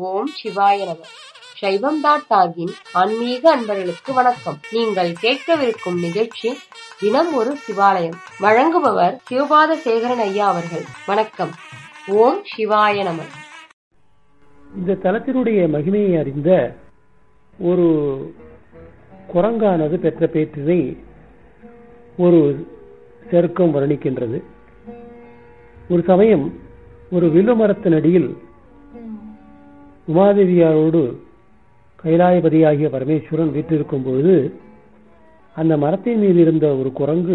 ஓம் சிவாய நம சைவம் டாட் டாகின் ஆன்மீக அன்பர்களுக்கு வணக்கம் நீங்கள் கேட்கவிருக்கும் நிகழ்ச்சி தினம் ஒரு சிவாலயம் வழங்குபவர் சிவபாத சேகரன் ஐயா அவர்கள் வணக்கம் ஓம் சிவாய நம இந்த தலத்தினுடைய மகிமையை அறிந்த ஒரு குரங்கானது பெற்ற பேற்றினை ஒரு செருக்கம் வர்ணிக்கின்றது ஒரு சமயம் ஒரு வில்லு மரத்தின் அடியில் உமாதேவியாரோடு கைலாயபதியாகிய பரமேஸ்வரன் வீற்றிருக்கும் பொழுது அந்த மரத்தின் மீது இருந்த ஒரு குரங்கு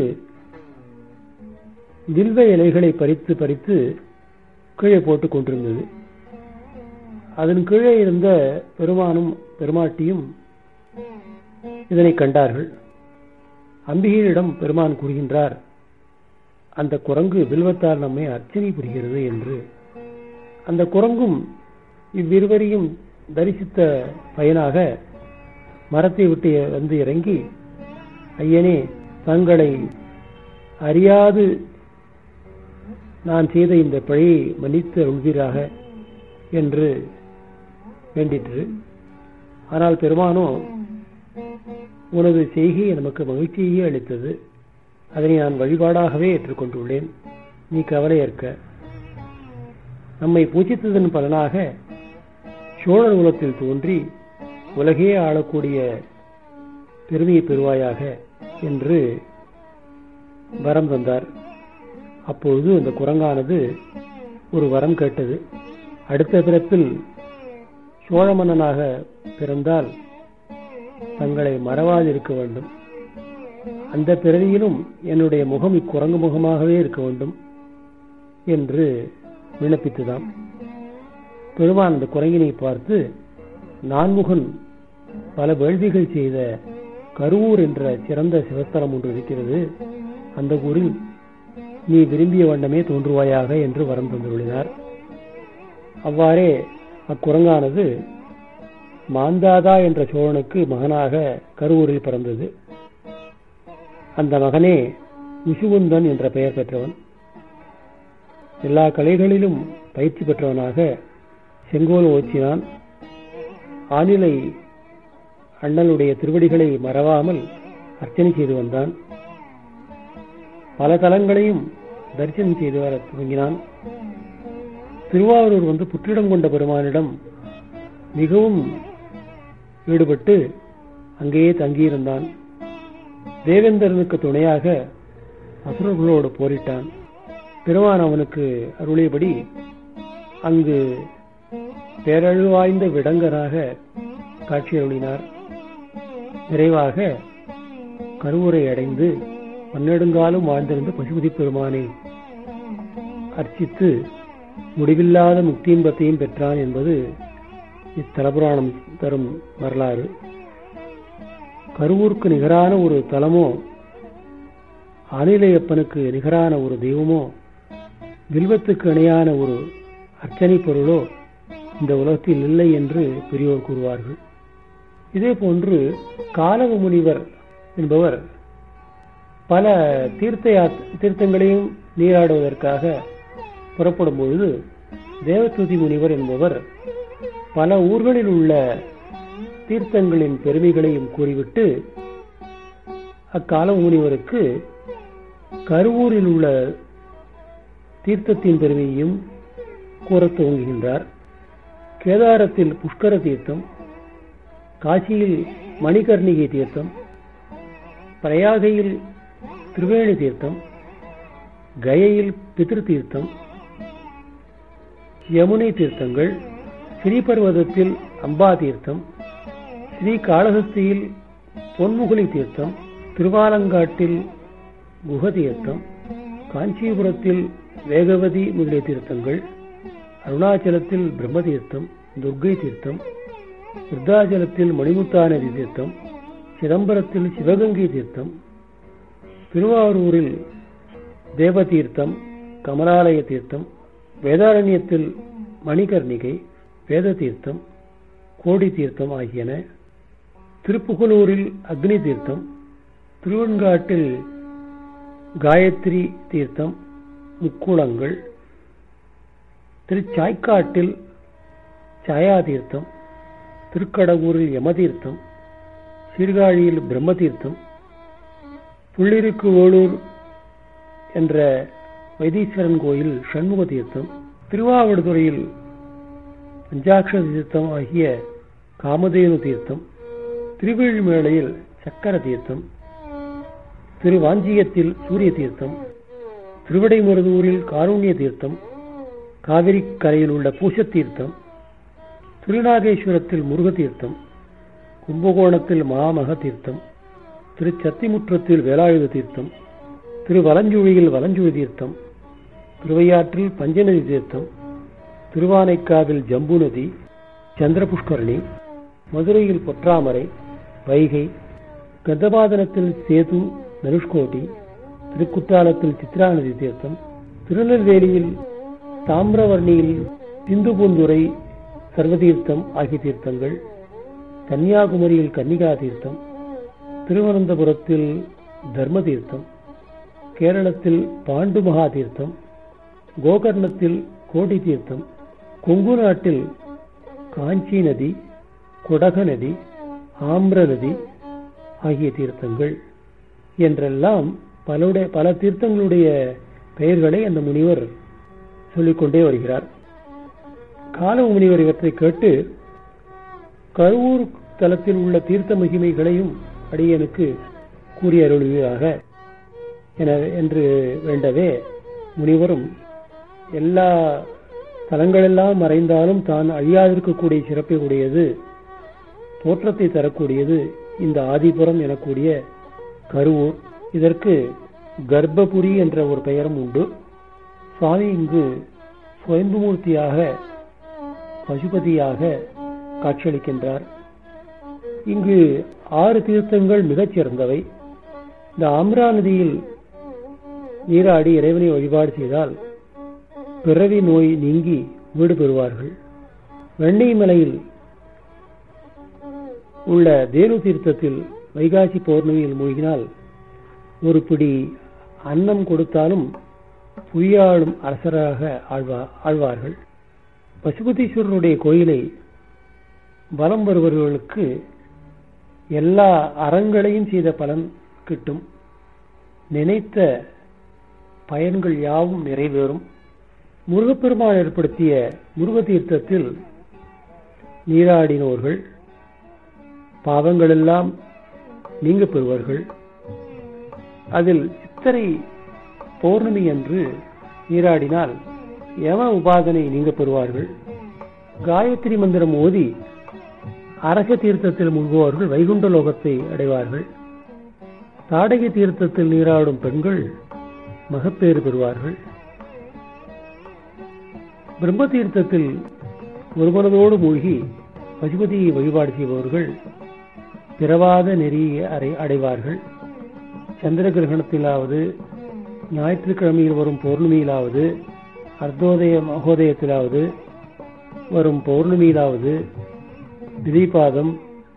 வில்வ இலைகளை பறித்து பறித்து கீழே போட்டுக் கொண்டிருந்தது அதன் கீழே இருந்த பெருமானும் பெருமாட்டியும் இதனை கண்டார்கள் அம்பிகையிடம் பெருமான் கூறுகின்றார் அந்த குரங்கு வில்வத்தால் நம்மை அர்ச்சனை புரிகிறது என்று அந்த குரங்கும் இவ்விருவரையும் தரிசித்த பயனாக மரத்தை விட்டு வந்து இறங்கி ஐயனே தங்களை அறியாது நான் செய்த இந்த பிழையை மன்னித்து அருள்வீராக என்று வேண்டிற்று ஆனால் பெருமானோ உனது செய்கை நமக்கு மகிழ்ச்சியே அளித்தது அதனை நான் வழிபாடாகவே ஏற்றுக்கொண்டுள்ளேன் நீ கவலையற்க நம்மை பூஜித்ததன் பலனாக சோழர் குலத்தில் தோன்றி உலகே ஆளக்கூடிய பெருமையை பெறுவாயாக என்று வரம் தந்தார் அப்பொழுது அந்த குரங்கானது ஒரு வரம் கேட்டது அடுத்த பிறப்பில் சோழ மன்னனாக பிறந்தால் தங்களை மறவாதிருக்க வேண்டும் அந்த பிறவியிலும் என்னுடைய முகம் இக்குரங்கு முகமாகவே இருக்க வேண்டும் என்று விண்ணப்பித்துதாம் பெருமான் அந்த குரங்கினை பார்த்து நான்முகன் பல வேள்விகள் செய்த கருவூர் என்ற சிறந்த சிவஸ்தலம் ஒன்று இருக்கிறது அந்த ஊரில் நீ விரும்பிய வண்ணமே தோன்றுவாயாக என்று வரம் தந்துள்ளினார் அவ்வாறே அக்குரங்கானது மாந்தாதா என்ற சோழனுக்கு மகனாக கருவூரில் பிறந்தது அந்த மகனே விஷுகுந்தன் என்ற பெயர் பெற்றவன் எல்லா கலைகளிலும் பயிற்சி பெற்றவனாக செங்கோல் ஓச்சினான் ஆனிலை அண்ணனுடைய திருவடிகளை மறவாமல் அர்ச்சனை செய்து வந்தான் பல தலங்களையும் தரிசனம் செய்து வர துவங்கினான் திருவாரூர் வந்து புற்றிடம் கொண்ட பெருமானிடம் மிகவும் ஈடுபட்டு அங்கேயே தங்கியிருந்தான் தேவேந்திரனுக்கு துணையாக அசுரர்களோடு போரிட்டான் பெருமான் அவனுக்கு அருளியபடி அங்கு பேரழிவாய்ந்த விடங்கராக காட்சியருளினார் நிறைவாக கருவுரை அடைந்து பன்னெடுங்காலம் வாழ்ந்திருந்த பசுபதி பெருமானை அர்ச்சித்து முடிவில்லாத முக்தியின்பத்தையும் பெற்றான் என்பது இத்தலபுராணம் தரும் வரலாறு கருவூருக்கு நிகரான ஒரு தலமோ ஆனிலையப்பனுக்கு நிகரான ஒரு தெய்வமோ வில்வத்துக்கு இணையான ஒரு அர்ச்சனை பொருளோ இந்த உலகத்தில் இல்லை என்று பெரியோர் கூறுவார்கள் இதே போன்று காலவ முனிவர் என்பவர் பல தீர்த்த தீர்த்தங்களையும் நீராடுவதற்காக புறப்படும் பொழுது தேவதூதி முனிவர் என்பவர் பல ஊர்களில் உள்ள தீர்த்தங்களின் பெருமைகளையும் கூறிவிட்டு அக்கால முனிவருக்கு கருவூரில் உள்ள தீர்த்தத்தின் பெருமையையும் கூற துவங்குகின்றார் கேதாரத்தில் புஷ்கர தீர்த்தம் காசியில் மணிகர்ணிகை தீர்த்தம் பிரயாகையில் திருவேணி தீர்த்தம் கயையில் பிதிரு தீர்த்தம் யமுனை தீர்த்தங்கள் ஸ்ரீபர்வதத்தில் அம்பா தீர்த்தம் ஸ்ரீ காளஹஸ்தியில் பொன்முகுலி தீர்த்தம் திருவாலங்காட்டில் குக தீர்த்தம் காஞ்சிபுரத்தில் வேகவதி முதலிய தீர்த்தங்கள் அருணாச்சலத்தில் பிரம்ம தீர்த்தம் துர்கை தீர்த்தம் விருத்தாச்சலத்தில் மணிமுத்தா நதி தீர்த்தம் சிதம்பரத்தில் சிவகங்கை தீர்த்தம் திருவாரூரில் தேவதீர்த்தம் கமலாலய தீர்த்தம் வேதாரண்யத்தில் மணிகர்ணிகை வேத தீர்த்தம் கோடி தீர்த்தம் ஆகியன திருப்புகலூரில் அக்னி தீர்த்தம் திருவெண்காட்டில் காயத்ரி தீர்த்தம் முக்குளங்கள் திருச்சாய்க்காட்டில் சாயா தீர்த்தம் திருக்கடவூரில் யமதீர்த்தம் சீர்காழியில் பிரம்மதீர்த்தம் புள்ளிருக்கு ஓளூர் என்ற வைத்தீஸ்வரன் கோயில் சண்முக தீர்த்தம் திருவாவடுதுறையில் பஞ்சாட்சர தீர்த்தம் ஆகிய காமதேனு தீர்த்தம் திருவேழிமேளையில் சக்கர தீர்த்தம் திருவாஞ்சியத்தில் சூரிய தீர்த்தம் திருவிடைமருதூரில் காருண்ய தீர்த்தம் காவிரி கரையில் உள்ள பூச தீர்த்தம் திருநாகேஸ்வரத்தில் முருக தீர்த்தம் கும்பகோணத்தில் மாமக தீர்த்தம் திருச்சத்திமுற்றத்தில் வேலாயுத தீர்த்தம் திருவலஞ்சுழியில் வலஞ்சுழி தீர்த்தம் திருவையாற்றில் பஞ்சநதி தீர்த்தம் திருவானைக்காவில் ஜம்பு நதி சந்திரபுஷ்கரணி மதுரையில் பொற்றாமரை வைகை கந்தபாதனத்தில் சேது தனுஷ்கோடி திருக்குற்றாலத்தில் சித்ரா நதி தீர்த்தம் திருநெல்வேலியில் தாமிரவர்ணியில் சிந்து பூந்துரை சர்வதீர்த்தம் ஆகிய தீர்த்தங்கள் கன்னியாகுமரியில் கன்னிகா தீர்த்தம் திருவனந்தபுரத்தில் தர்ம தீர்த்தம் கேரளத்தில் பாண்டு மகா தீர்த்தம் கோகர்ணத்தில் கோடி தீர்த்தம் கொங்கு நாட்டில் காஞ்சி நதி குடக நதி ஆம்ர நதி ஆகிய தீர்த்தங்கள் என்றெல்லாம் பலருடைய பல தீர்த்தங்களுடைய பெயர்களை அந்த முனிவர் சொல்லிக்கொண்டே வருகிறார் காலவ முனிவர் இவற்றை கேட்டு கருவூர் தலத்தில் உள்ள தீர்த்த மகிமைகளையும் அடியனுக்கு கூறி அருள்வீராக என என்று வேண்டவே முனிவரும் எல்லா தலங்களெல்லாம் மறைந்தாலும் தான் அழியாதிருக்கக்கூடிய சிறப்பை உடையது தோற்றத்தை தரக்கூடியது இந்த ஆதிபுரம் எனக்கூடிய கருவூர் இதற்கு கர்ப்பபுரி என்ற ஒரு பெயரும் உண்டு சுவாமி இங்கு சுயம்புமூர்த்தியாக பசுபதியாக காட்சியளிக்கின்றார் இங்கு ஆறு தீர்த்தங்கள் மிகச் சிறந்தவை இந்த ஆம்ரா நதியில் நீராடி இறைவனை வழிபாடு செய்தால் பிறவி நோய் நீங்கி வீடு பெறுவார்கள் வெண்ணெய் மலையில் உள்ள தேனு தீர்த்தத்தில் வைகாசி பௌர்ணமியில் மூழ்கினால் ஒரு பிடி அன்னம் கொடுத்தாலும் புரியாளும் அரசராக ஆழ்வா- ஆழ்வார்கள் பசுபதீஸ்வரனுடைய கோயிலை வலம் வருபவர்களுக்கு எல்லா அறங்களையும் செய்த பலன் கிட்டும் நினைத்த பயன்கள் யாவும் நிறைவேறும் முருகப்பெருமான் ஏற்படுத்திய முருக தீர்த்தத்தில் நீராடினோர்கள் பாவங்கள் எல்லாம் நீங்க பெறுவார்கள் அதில் சித்திரை பௌர்ணமி அன்று நீராடினால் யம உபாதனை நீங்க பெறுவார்கள் காயத்ரி மந்திரம் ஓதி அரச தீர்த்தத்தில் முழுகுவார்கள் வைகுண்ட லோகத்தை அடைவார்கள் தாடகை தீர்த்தத்தில் நீராடும் பெண்கள் மகப்பேறு பெறுவார்கள் பிரம்ம தீர்த்தத்தில் ஒருமனதோடு மூழ்கி பசுபதியை வழிபாடு செய்பவர்கள் பிறவாத நெறியை அடை அடைவார்கள் சந்திர கிரகணத்திலாவது ஞாயிற்றுக்கிழமையில் வரும் பௌர்ணமியிலாவது அர்த்தோதய மகோதயத்திலாவது வரும் பௌர்ணமியிலாவது திதிபாதம்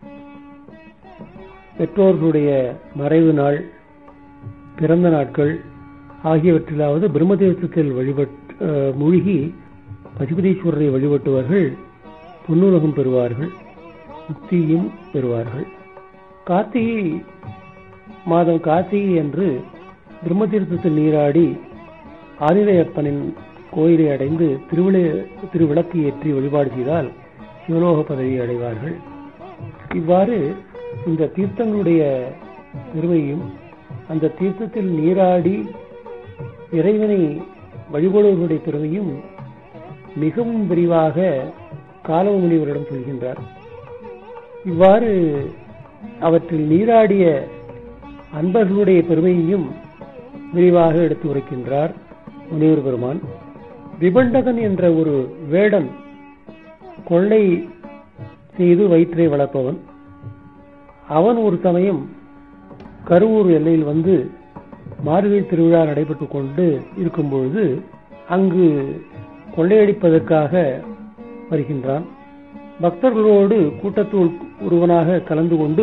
பெற்றோர்களுடைய மறைவு நாள் பிறந்த நாட்கள் ஆகியவற்றிலாவது பிரம்மதேசத்தில் வழிபட் அஹ், மூழ்கி பசுபதீஸ்வரரை வழிபட்டுவர்கள் பொன்னுலகம் பெறுவார்கள் முக்தியும் பெறுவார்கள் கார்த்திகை மாதம் கார்த்திகை என்று பிரம்மதீர்த்தத்தில் நீராடி ஆதிரையப்பனின் கோயிலை அடைந்து திருவிழை திருவிளக்கு ஏற்றி வழிபாடு செய்தால் சிவலோக பதவியை அடைவார்கள் இவ்வாறு இந்த தீர்த்தங்களுடைய பெருமையும் அந்த தீர்த்தத்தில் நீராடி இறைவனை வழிபடுவர்களுடைய பெருமையும் மிகவும் விரிவாக காலவ முனிவரிடம் சொல்கின்றார் இவ்வாறு அவற்றில் நீராடிய அன்பர்களுடைய பெருமையையும் விரிவாக எடுத்து உரைக்கின்றார் முனிவர் பெருமான் விபண்டகன் என்ற ஒரு வேடன் கொள்ளை செய்து வயிற்றை வளர்ப்பவன் அவன் ஒரு சமயம் கருவூர் எல்லையில் வந்து மார்கழி திருவிழா நடைபெற்றுக் கொண்டு இருக்கும்பொழுது அங்கு கொள்ளையடிப்பதற்காக வருகின்றான் பக்தர்களோடு கூட்டத்துள் ஒருவனாக கலந்து கொண்டு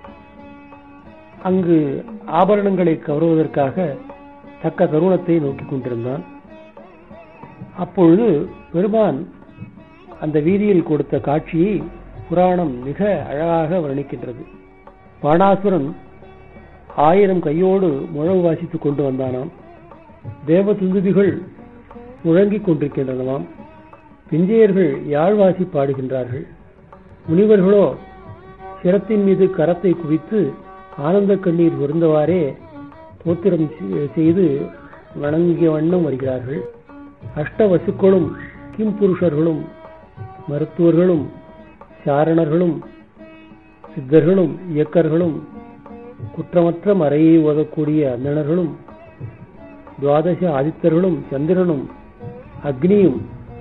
அங்கு ஆபரணங்களை கவருவதற்காக தக்க தருணத்தை நோக்கிக் கொண்டிருந்தான் அப்பொழுது பெருமான் அந்த வீதியில் கொடுத்த காட்சியை புராணம் மிக அழகாக வர்ணிக்கின்றது பாணாசுரன் ஆயிரம் கையோடு முழவு வாசித்துக் கொண்டு வந்தானாம் தேவ துந்துபிகள் முழங்கிக் கொண்டிருக்கின்றனவாம் பிஞ்சையர்கள் யாழ்வாசி பாடுகின்றார்கள் முனிவர்களோ சிரத்தின் மீது கரத்தை குவித்து ஆனந்த கண்ணீர் விருந்தவாறே தோத்திரம் செய்து வணங்கிய வண்ணம் வருகிறார்கள் அஷ்ட வசுக்களும் கிம் புருஷர்களும் மருத்துவர்களும் சாரணர்களும் சித்தர்களும் இயக்கர்களும் குற்றமற்ற மறையை ஓதக்கூடிய அந்தணர்களும் துவாதச ஆதித்தர்களும் சந்திரனும் அக்னியும்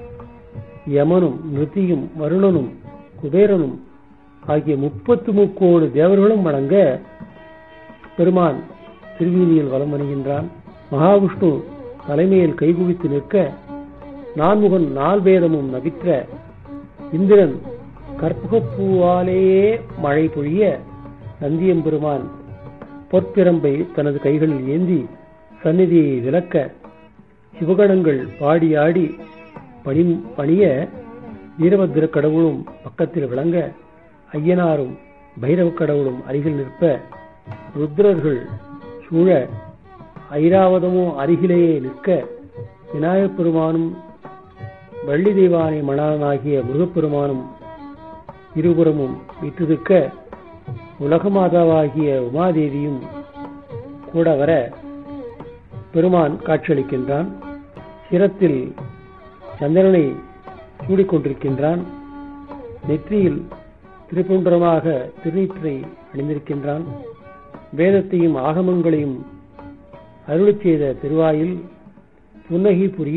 யமனும் நிருத்தியும் வருணனும் குபேரனும் ஆகிய முப்பத்து முக்கோடு தேவர்களும் வணங்க பெருமான் திருவீதியில் வலம் வருகின்றான் மகாவிஷ்ணு தலைமையில் கைகுவித்து நிற்க நான்முகன் நால்வேதமும் நவிற்ற இந்திரன் கற்பகப்பூவாலேயே மழை பொழிய நந்தியம் பெருமான் பொற்பிரம்பை தனது கைகளில் ஏந்தி சந்நிதியை விளக்க சிவகணங்கள் பாடி ஆடி பணி பணிய வீரபத்திர கடவுளும் பக்கத்தில் விளங்க ஐயனாரும் பைரவ கடவுளும் அருகில் நிற்ப ருத்ரர்கள் சூழ ஐராவதமோ அருகிலேயே நிற்க விநாயகப் பெருமானும் வள்ளி தெய்வானை மணானாகிய முருகப்பெருமானும் இருபுறமும் விட்டுதுக்க உலகமாதாவாகிய உமாதேவியும் கூட வர பெருமான் காட்சியளிக்கின்றான் சிரத்தில் சந்திரனை சூடிக்கொண்டிருக்கின்றான் நெற்றியில் திருப்புன்றமாக திருநீற்றை அணிந்திருக்கின்றான் வேதத்தையும் ஆகமங்களையும் அருளி செய்த திருவாயில் புன்னகை புரிய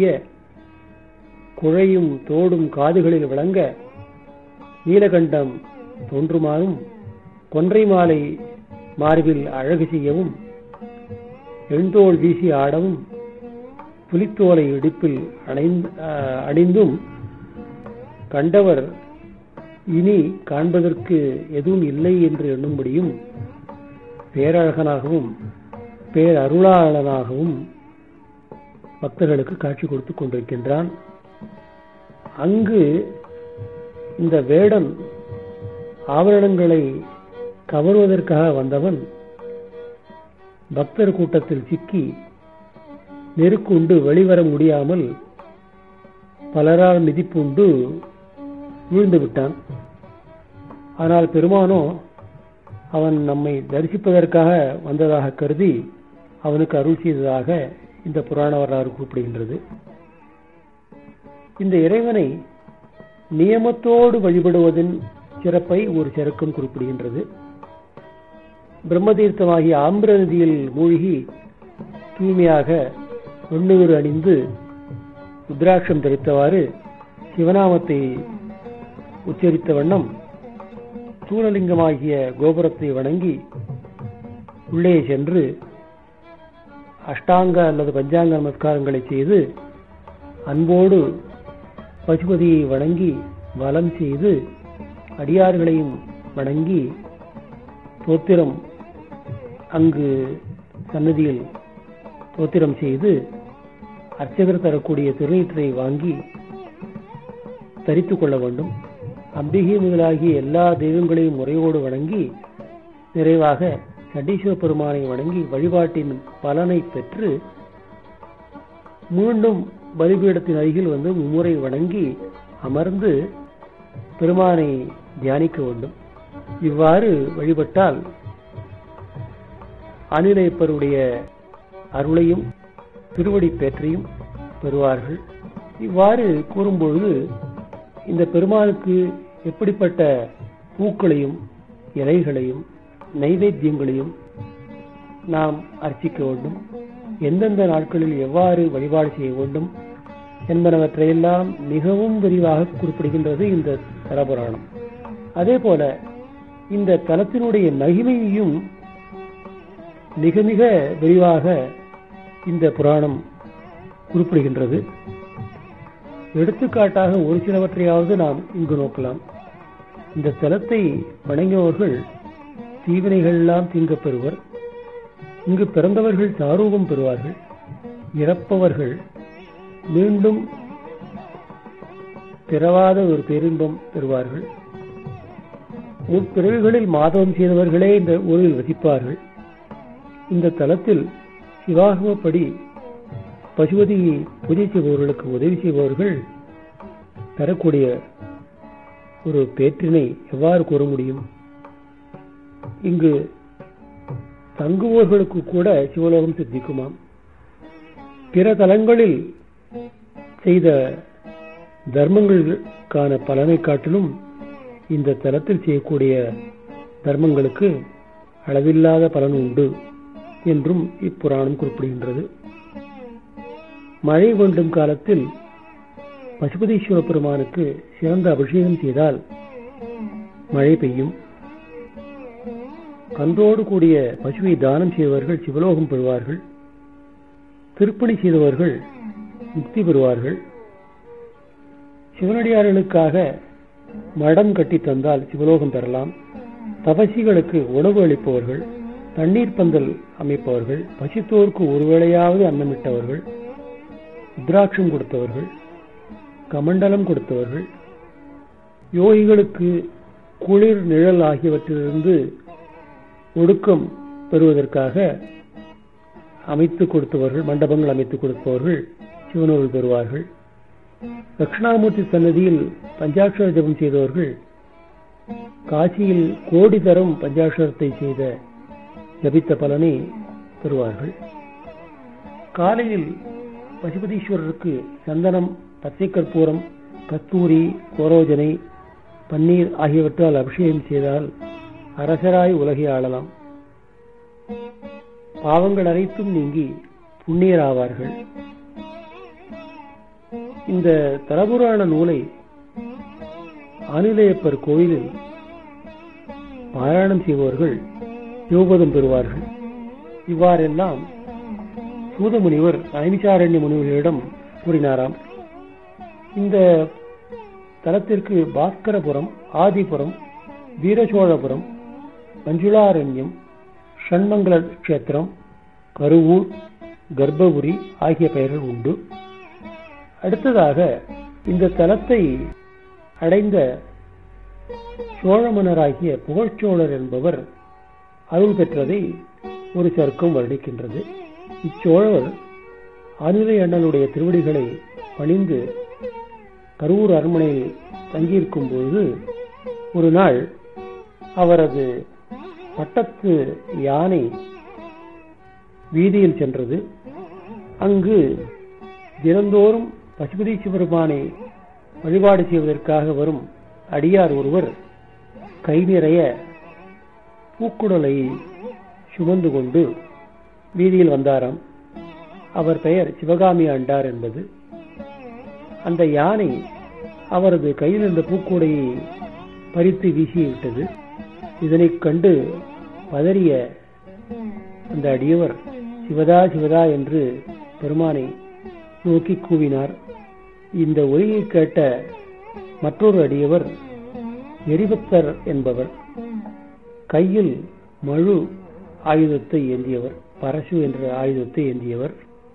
குழையும் தோடும் காதுகளில் விளங்க நீலகண்டம் தோன்றுமாறும் கொன்றை மாலை மார்பில் அழகு செய்யவும் எழுந்தோள் வீசி ஆடவும் புலித்தோலை இடுப்பில் அணிந்தும் கண்டவர் இனி காண்பதற்கு எதுவும் இல்லை என்று எண்ணும்படியும் பேரழகனாகவும் பேரருளாளனாகவும் பக்தர்களுக்கு காட்சி கொடுத்துக் கொண்டிருக்கின்றான் அங்கு இந்த வேடன் ஆபரணங்களை கவர்வதற்காக வந்தவன் பக்தர் கூட்டத்தில் சிக்கி நெருக்குண்டு வெளிவர முடியாமல் பலரால் மிதிப்புண்டு வீழ்ந்து விட்டான் ஆனால் பெருமானோ அவன் நம்மை தரிசிப்பதற்காக வந்ததாக கருதி அவனுக்கு அருள் செய்ததாக இந்த புராண வரலாறு குறிப்பிடுகின்றது இந்த இறைவனை நியமத்தோடு வழிபடுவதன் சிறப்பை ஒரு சருக்கம் குறிப்பிடுகின்றது பிரம்மதீர்த்தமாகிய ஆம்பிர நதியில் மூழ்கி தூய்மையாக வெண்ணுயிர் அணிந்து ருத்ராட்சம் தரித்தவாறு சிவநாமத்தை உச்சரித்த வண்ணம் சூழலிங்கமாகிய கோபுரத்தை வணங்கி உள்ளே சென்று அஷ்டாங்க அல்லது பஞ்சாங்க நமஸ்காரங்களை செய்து அன்போடு பசுபதியை வணங்கி வலம் செய்து அடியார்களையும் வணங்கி தோத்திரம் அங்கு சன்னதியில் தோத்திரம் செய்து அர்ச்சகர் தரக்கூடிய திருநீற்றை வாங்கி தரித்துக் கொள்ள வேண்டும் அம்பிகை முதலாகிய எல்லா தெய்வங்களையும் முறையோடு வணங்கி நிறைவாக சண்டீஸ்வர பெருமானை வணங்கி வழிபாட்டின் பலனை பெற்று மீண்டும் பலிபீடத்தின் அருகில் வந்து மும்முறை வணங்கி அமர்ந்து பெருமானை தியானிக்க வேண்டும் இவ்வாறு வழிபட்டால் அனிலைப்பருடைய அருளையும் திருவடி பேற்றையும் பெறுவார்கள் இவ்வாறு கூறும்பொழுது இந்த பெருமானுக்கு எப்படிப்பட்ட பூக்களையும் இலைகளையும் நைவேத்தியங்களையும் நாம் அர்ச்சிக்க வேண்டும் எந்தெந்த நாட்களில் எவ்வாறு வழிபாடு செய்ய வேண்டும் என்பனவற்றையெல்லாம் மிகவும் விரிவாக குறிப்பிடுகின்றது இந்த தலபுராணம் அதே போல இந்த தலத்தினுடைய மகிமையையும் மிக மிக விரிவாக இந்த புராணம் குறிப்பிடுகின்றது எடுத்துக்காட்டாக ஒரு சிலவற்றையாவது நாம் இங்கு நோக்கலாம் இந்த தலத்தை வணங்கியவர்கள் தீவினைகள் எல்லாம் தீங்கப் பெறுவர் இங்கு பிறந்தவர்கள் தாரூபம் பெறுவார்கள் இறப்பவர்கள் மீண்டும் பிறவாத ஒரு பேரின்பம் பெறுவார்கள் முற்பிறவிகளில் மாதவம் செய்தவர்களே இந்த ஊரில் வசிப்பார்கள் இந்த தலத்தில் சிவாகமப்படி பசுபதியை பூஜை செய்பவர்களுக்கு உதவி செய்பவர்கள் பெறக்கூடிய ஒரு பேற்றினை எவ்வாறு கூற முடியும் இங்கு தங்குவோர்களுக்கு கூட சிவலோகம் சித்திக்குமாம் பிற தலங்களில் செய்த தர்மங்களுக்கான பலனை காட்டிலும் இந்த தலத்தில் செய்யக்கூடிய தர்மங்களுக்கு அளவில்லாத பலன் உண்டு என்றும் இப்புராணம் குறிப்பிடுகின்றது மழை வேண்டும் காலத்தில் பசுபதீஸ்வர பெருமானுக்கு சிறந்த அபிஷேகம் செய்தால் மழை பெய்யும் கன்றோடு கூடிய பசுவை தானம் செய்தவர்கள் சிவலோகம் பெறுவார்கள் திருப்பணி செய்தவர்கள் முக்தி பெறுவார்கள் சிவனடியார்களுக்காக மடம் கட்டி தந்தால் சிவலோகம் பெறலாம் தபசிகளுக்கு உணவு அளிப்பவர்கள் தண்ணீர் பந்தல் அமைப்பவர்கள் பசித்தோருக்கு ஒருவேளையாவது அன்னமிட்டவர்கள் ருத்ராட்சம் கொடுத்தவர்கள் கமண்டலம் கொடுத்தவர்கள் யோகிகளுக்கு குளிர் நிழல் ஆகியவற்றிலிருந்து ஒடுக்கம் பெறுவதற்காக அமைத்து கொடுத்தவர்கள் மண்டபங்கள் அமைத்துக் கொடுப்பவர்கள் சிவனூரில் பெறுவார்கள் தட்சிணாமூர்த்தி சன்னதியில் பஞ்சாட்சர ஜபம் செய்தவர்கள் காசியில் கோடி தரம் பஞ்சாட்சரத்தை செய்த ஜபித்த பலனை பெறுவார்கள் காலையில் பசுபதீஸ்வரருக்கு சந்தனம் பச்சை கற்பூரம் கத்தூரி கோரோஜனை பன்னீர் ஆகியவற்றால் அபிஷேகம் செய்தால் அரசராய் உலகை ஆளலாம் பாவங்கள் அனைத்தும் நீங்கி புண்ணியராவார்கள் இந்த தலபுராண நூலை ஆனிலேயப்பர் கோயிலில் பாராயணம் செய்பவர்கள் யோபதம் பெறுவார்கள் இவ்வாறெல்லாம் சூத முனிவர் நைமிசாரண்ய முனிவர்களிடம் கூறினாராம் இந்த தலத்திற்கு பாஸ்கரபுரம் ஆதிபுரம் வீரசோழபுரம் மஞ்சுளாரண்யம் ஷண்மங்கல கஷேத்திரம் கருவூர் கர்ப்பபுரி ஆகிய பெயர்கள் உண்டு அடுத்ததாக இந்த தலத்தை அடைந்த சோழ மன்னராகிய புகழ்ச்சோழர் என்பவர் அருள் பெற்றதை ஒரு சர்க்கம் வர்ணிக்கின்றது இச்சோழர் ஆனிலை அண்ணனுடைய திருவடிகளை பணிந்து கரூர் அரண்மனையில் தங்கியிருக்கும் பொழுது ஒரு நாள் அவரது பட்டத்து யானை வீதியில் சென்றது அங்கு தினந்தோறும் பசுபதி சிவபெருமானை வழிபாடு செய்வதற்காக வரும் அடியார் ஒருவர் கை நிறைய பூக்குடலை சுமந்து கொண்டு வீதியில் வந்தாராம் அவர் பெயர் சிவகாமி ஆண்டார் என்பது அந்த யானை அவரது கையில் இருந்த பூக்கூடையை பறித்து வீசிவிட்டது இதனைக் கண்டு பதறிய அந்த அடியவர் சிவதா சிவதா என்று பெருமானை நோக்கி கூவினார் இந்த ஒலியை கேட்ட மற்றொரு அடியவர் எரிபத்தர் என்பவர் கையில் மழு ஆயுதத்தை ஏந்தியவர் பரசு என்ற ஆயுதத்தை ஏந்தியவர்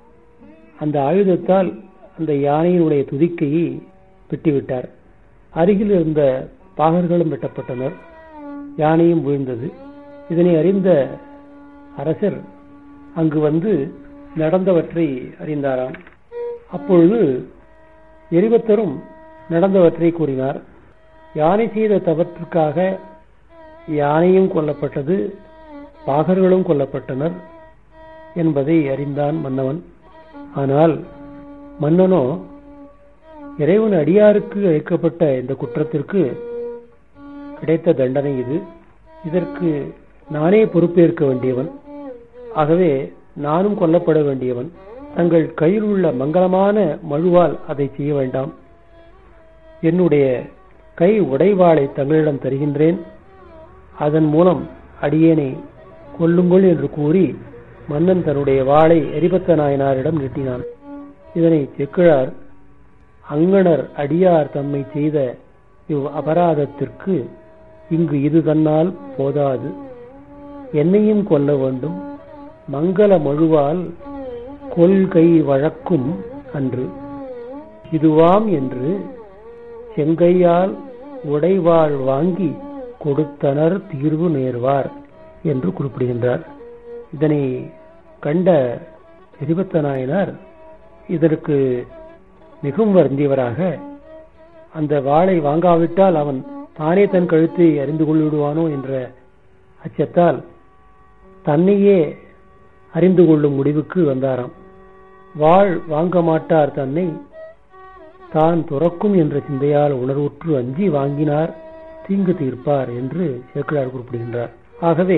அந்த ஆயுதத்தால் அந்த யானையினுடைய துதிக்கையை வெட்டிவிட்டார் அருகில் இருந்த பாகர்களும் வெட்டப்பட்டனர் யானையும் வீழ்ந்தது இதனை அறிந்த அரசர் அங்கு வந்து நடந்தவற்றை அறிந்தாராம் அப்பொழுது எரிபத்தரும் நடந்தவற்றை கூறினார் யானை செய்த தவற்றுக்காக யானையும் கொல்லப்பட்டது பாகர்களும் கொல்லப்பட்டனர் என்பதை அறிந்தான் மன்னவன் ஆனால் மன்னனோ இறைவன் அடியாருக்கு அழைக்கப்பட்ட இந்த குற்றத்திற்கு கிடைத்த தண்டனை இது இதற்கு நானே பொறுப்பேற்க வேண்டியவன் ஆகவே நானும் கொல்லப்பட வேண்டியவன் தங்கள் கையில் உள்ள மங்களமான மழுவால் அதை செய்ய வேண்டாம் என்னுடைய கை உடைவாளை தங்களிடம் தருகின்றேன் அதன் மூலம் அடியேனை கொல்லுங்கள் என்று கூறி மன்னன் தன்னுடைய வாளை எரிபத்த நாயனாரிடம் நீட்டினான் இதனை செக்கிழார் அங்கணர் அடியார் தம்மை செய்த இவ் அபராதத்திற்கு இங்கு இது தன்னால் போதாது என்னையும் கொல்ல வேண்டும் மங்கள மழுவால் கொள்கை வழக்கும் அன்று இதுவாம் என்று செங்கையால் உடைவாள் வாங்கி கொடுத்தனர் தீர்வு நேர்வார் என்று குறிப்பிடுகின்றார் இதனை கண்ட எரிபத்த நாயனார் இதற்கு மிகவும் வருந்தியவராக அந்த வாளை வாங்காவிட்டால் அவன் தானே தன் கழுத்தை அறிந்து கொள்ளிடுவானோ என்ற அச்சத்தால் தன்னையே அறிந்து கொள்ளும் முடிவுக்கு வந்தாராம் வாழ் வாங்க மாட்டார் தன்னை தான் துறக்கும் என்ற சிந்தையால் உணர்வுற்று அஞ்சி வாங்கினார் தீங்கு தீர்ப்பார் என்று சேக்கிழார் குறிப்பிடுகின்றார் ஆகவே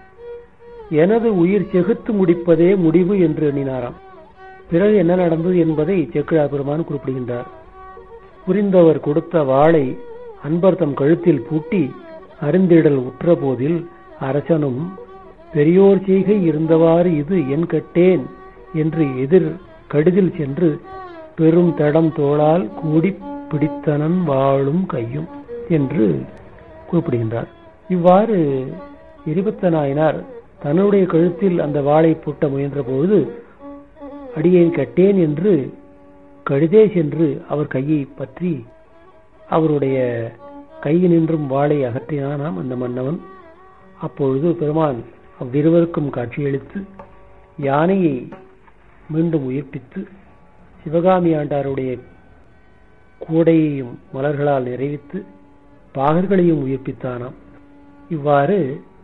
எனது உயிர் செகுத்து முடிப்பதே முடிவு என்று எண்ணினாராம் பிறகு என்ன நடந்தது என்பதை சேக்கிழார் பெருமான் குறிப்பிடுகின்றார் புரிந்தவர் கொடுத்த வாளை அன்பர் தம் கழுத்தில் பூட்டி அருந்திடல் உற்ற போதில் அரசனும் பெரியோர் செய்கை இருந்தவாறு இது என் கட்டேன் என்று எதிர் கடிதில் சென்று பெரும் தடம் தோளால் கூடி பிடித்தனன் வாழும் கையும் என்று குறிப்பிடுகின்றார் இவ்வாறு எரிபத்த நாயனார் தன்னுடைய கழுத்தில் அந்த வாளை பூட்ட முயன்ற பொழுது அடியேன் கட்டேன் என்று கழுதே சென்று அவர் கையை பற்றி அவருடைய கையினின்றும் வாளை அகற்றினானாம் அந்த மன்னவன் அப்பொழுது பெருமான் அவ்விருவருக்கும் காட்சியளித்து யானையை மீண்டும் உயிர்ப்பித்து சிவகாமி ஆண்டாருடைய கூடையையும் மலர்களால் நிறைவித்து பாகர்களையும் உயிர்ப்பித்தானாம் இவ்வாறு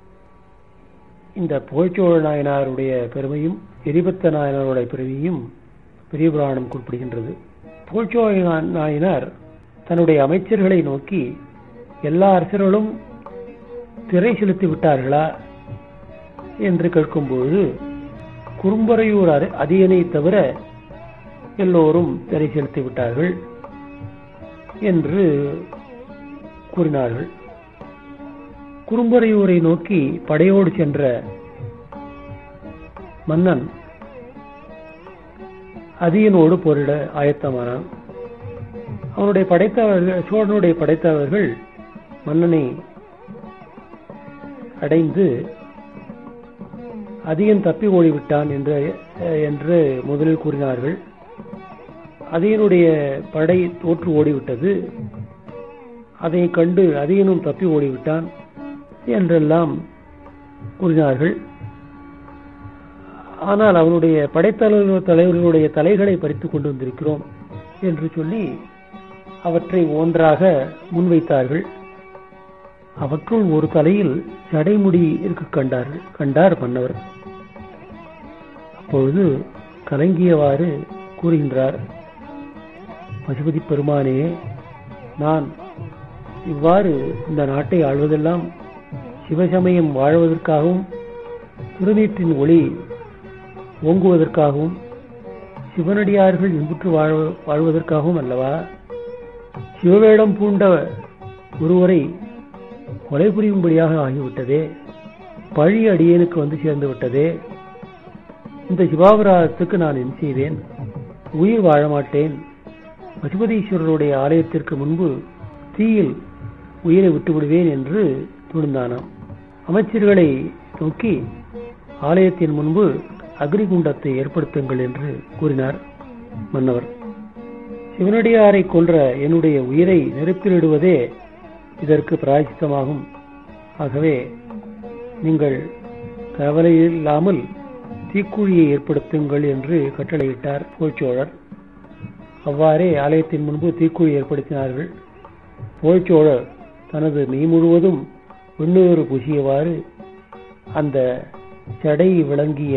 இந்த புகழ்ச்சோழ நாயனாருடைய பெருமையும் எரிபத்த நாயனாருடைய பெருமையும் பெரிய புராணம் குறிப்பிடுகின்றது புகழ்ச்சோழ நாயனார் தன்னுடைய அமைச்சர்களை நோக்கி எல்லா அரசர்களும் திரை செலுத்தி விட்டார்களா என்று கேட்கும்போது குறும்பரையூர் அதியனை தவிர எல்லோரும் திரை செலுத்தி விட்டார்கள் என்று கூறினார்கள் குறும்பரையூரை நோக்கி படையோடு சென்ற மன்னன் அதியனோடு போரிட ஆயத்தமானான் அவனுடைய படைத்தவர்கள் சோழனுடைய படைத்தவர்கள் மன்னனை அடைந்து அதியன் தப்பி ஓடிவிட்டான் என்று என்று முதலில் கூறினார்கள் அதியனுடைய படை தோற்று ஓடிவிட்டது அதை கண்டு அதியனும் தப்பி ஓடிவிட்டான் என்றெல்லாம் கூறினார்கள் ஆனால் அவனுடைய படைத்தலைவர் தலைவர்களுடைய தலைகளை பறித்துக் கொண்டு வந்திருக்கிறோம் என்று சொல்லி அவற்றை ஒன்றாக முன்வைத்தார்கள் அவற்றுள் ஒரு தலையில் சடைமுடி இருக்க கண்டார்கள் கண்டார் மன்னவர் அப்பொழுது கலங்கியவாறு கூறுகின்றார் பசுபதி பெருமானே நான் இவ்வாறு இந்த நாட்டை ஆள்வதெல்லாம் சிவசமயம் வாழ்வதற்காகவும் திருநீற்றின் ஒளி ஓங்குவதற்காகவும் சிவனடியார்கள் இன்புற்று வாழ்வதற்காகவும் அல்லவா சிவவேடம் பூண்ட ஒருவரை கொலை புரியும்படியாக ஆகிவிட்டதே பழி அடியேனுக்கு வந்து சேர்ந்து விட்டதே இந்த சிவாபராதத்துக்கு நான் என்ன செய்வேன் உயிர் வாழ மாட்டேன் பசுபதீஸ்வரருடைய ஆலயத்திற்கு முன்பு தீயில் உயிரை விட்டு விடுவேன் என்று துணிந்தானாம் அமைச்சர்களை நோக்கி ஆலயத்தின் முன்பு அக்னிகுண்டத்தை ஏற்படுத்துங்கள் என்று கூறினார் மன்னவர் சிவனடியாரை கொன்ற என்னுடைய உயிரை நெருப்பிலிடுவதே இதற்கு பிராயசித்தமாகும் ஆகவே நீங்கள் கவலை இல்லாமல் தீக்குழியை ஏற்படுத்துங்கள் என்று கட்டளையிட்டார் புகழ்ச்சோழர் அவ்வாறே ஆலயத்தின் முன்பு தீக்குழி ஏற்படுத்தினார்கள் புகழ்ச்சோழர் தனது மெய் முழுவதும் வெண்ணூறு பூசியவாறு அந்த சடை விளங்கிய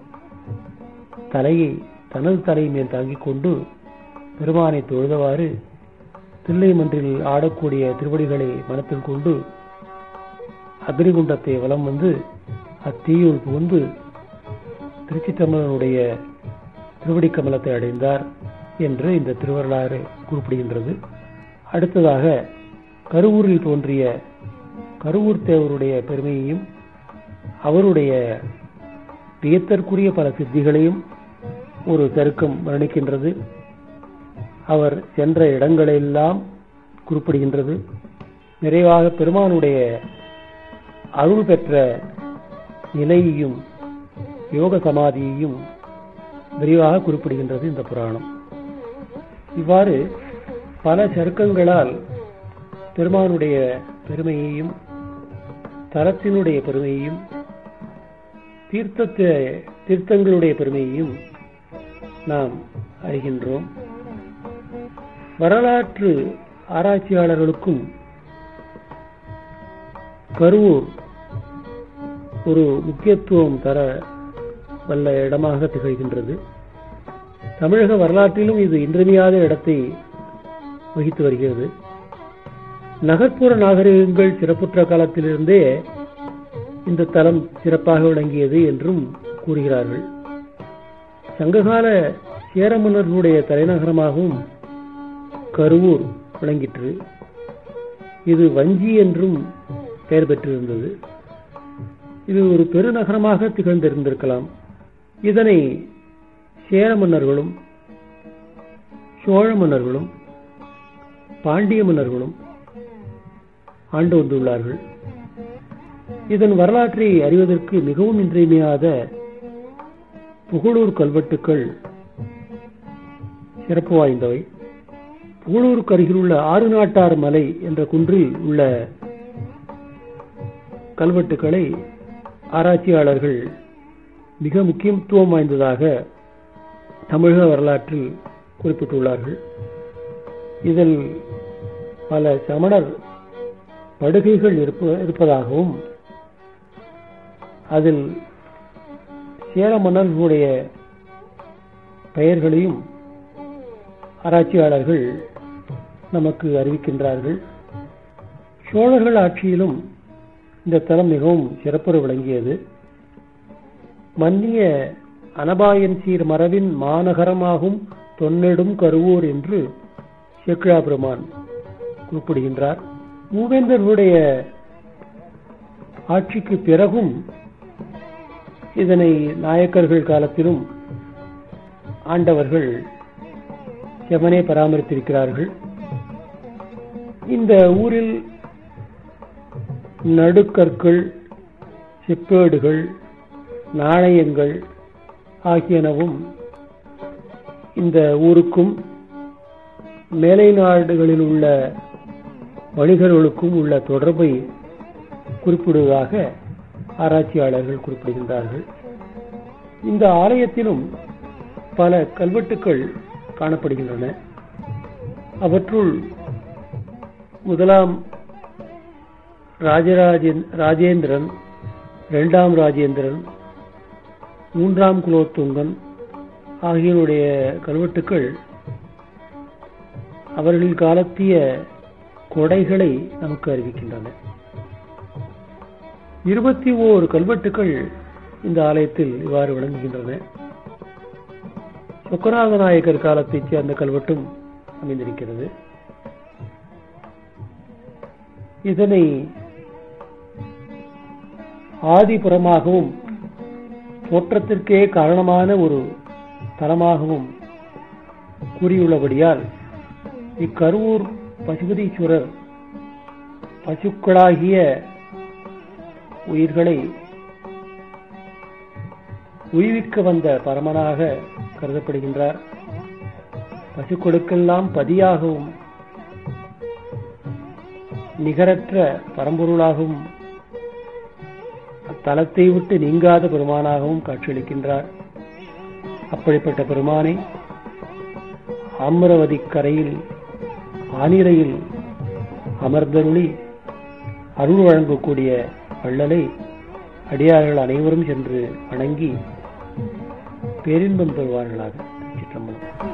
தலையை தனது தலை மேல் தாங்கிக் கொண்டு பெருமானை தொழுதவாறு தில்லை மன்றில் ஆடக்கூடிய திருவடிகளை மனத்தில் கொண்டு அக்னிகுண்டத்தை வலம் வந்து அத்தீயுள் புகுந்து திருச்சிற்றம்பலனுடைய திருவடி கமலத்தை அடைந்தார் என்று இந்த திருவரலாறு குறிப்பிடுகின்றது அடுத்ததாக கருவூரில் தோன்றிய கருவூர் தேவருடைய பெருமையையும் அவருடைய வியத்தற்குரிய பல சித்திகளையும் ஒரு தருக்கம் வர்ணிக்கின்றது அவர் சென்ற இடங்களெல்லாம் குறிப்பிடுகின்றது நிறைவாக பெருமானுடைய அருள் பெற்ற நிலையையும் யோக சமாதியையும் விரிவாக குறிப்பிடுகின்றது இந்த புராணம் இவ்வாறு பல சருக்கங்களால் பெருமானுடைய பெருமையையும் தலத்தினுடைய பெருமையையும் தீர்த்தத்தை தீர்த்தங்களுடைய பெருமையையும் நாம் அறிகின்றோம் வரலாற்று ஆராய்ச்சியாளர்களுக்கும் கருவூர் ஒரு முக்கியத்துவம் தர வல்ல இடமாக திகழ்கின்றது தமிழக வரலாற்றிலும் இது இன்றியமையாத இடத்தை வகித்து வருகிறது நகர்ப்புற நாகரிகங்கள் சிறப்புற்ற காலத்திலிருந்தே இந்த தலம் சிறப்பாக விளங்கியது என்றும் கூறுகிறார்கள் சங்ககால சேர மன்னர்களுடைய தலைநகரமாகவும் கருவூர் விளங்கிற்று இது வஞ்சி என்றும் பெயர் பெற்றிருந்தது இது ஒரு பெருநகரமாக திகழ்ந்திருந்திருக்கலாம் இதனை சேர மன்னர்களும் சோழ மன்னர்களும் பாண்டிய மன்னர்களும் ஆண்டு வந்துள்ளார்கள் இதன் வரலாற்றை அறிவதற்கு மிகவும் இன்றியமையாத புகழூர் கல்வெட்டுக்கள் சிறப்பு வாய்ந்தவை புகழூருக்கு அருகிலுள்ள ஆறு நாட்டார் மலை என்ற குன்றில் உள்ள கல்வெட்டுக்களை ஆராய்ச்சியாளர்கள் மிக முக்கியத்துவம் வாய்ந்ததாக தமிழக வரலாற்றில் குறிப்பிட்டுள்ளார்கள் இதில் பல சமணர் படுகைகள் இருப்பதாகவும் அதில் சேர மன்னர்களுடைய பெயர்களையும் ஆராய்ச்சியாளர்கள் நமக்கு அறிவிக்கின்றார்கள் சோழர்கள் ஆட்சியிலும் இந்த தலம் மிகவும் சிறப்புற விளங்கியது மன்னிய அனபாயன் சீர் மரபின் மாநகரமாகும் தொன்னெடும் கருவூர் என்று சேக்கிழா பெருமான் குறிப்பிடுகின்றார் மூவேந்தர்களுடைய ஆட்சிக்கு பிறகும் இதனை நாயக்கர்கள் காலத்திலும் ஆண்டவர்கள் செவனே பராமரித்திருக்கிறார்கள் இந்த ஊரில் நடுக்கற்கள் செப்பேடுகள் நாணயங்கள் ஆகியனவும் இந்த ஊருக்கும் மேலை நாடுகளில் உள்ள வணிகர்களுக்கும் உள்ள தொடர்பை குறிப்பிடுவதாக ஆராய்ச்சியாளர்கள் குறிப்பிடுகின்றார்கள் இந்த ஆலயத்திலும் பல கல்வெட்டுக்கள் காணப்படுகின்றன அவற்றுள் முதலாம் ராஜராஜன் ராஜேந்திரன் இரண்டாம் ராஜேந்திரன் மூன்றாம் குலோத்துங்கன் ஆகியோருடைய கல்வெட்டுக்கள் அவர்களின் காலத்திய கொடைகளை நமக்கு அறிவிக்கின்றன இருபத்தி ஓரு கல்வெட்டுக்கள் இந்த ஆலயத்தில் இவ்வாறு விளங்குகின்றன சொக்கநாத நாயக்கர் காலத்தைச் சேர்ந்த கல்வெட்டும் அமைந்திருக்கிறது இதனை ஆதிபுரமாகவும் தோற்றத்திற்கே காரணமான ஒரு தலமாகவும் கூறியுள்ளபடியால் இக்கருவூர் பசுபதீஸ்வரர் பசுக்களாகிய உயிர்களை உய்விக்க வந்த பரமனாக கருதப்படுகின்றார் பசுக்களுக்கெல்லாம் பதியாகவும் நிகரற்ற பரம்பொருளாகவும் அத்தலத்தை விட்டு நீங்காத பெருமானாகவும் காட்சியளிக்கின்றார் அப்படிப்பட்ட பெருமானை அமரவதி கரையில் ஆனிரையில் அமர்ந்தருளி அருள் வழங்கக்கூடிய வள்ளலை அடியார்கள் அனைவரும் சென்று வணங்கி பேரின்பம் பெறுவார்களாக சிற்றம்பலம்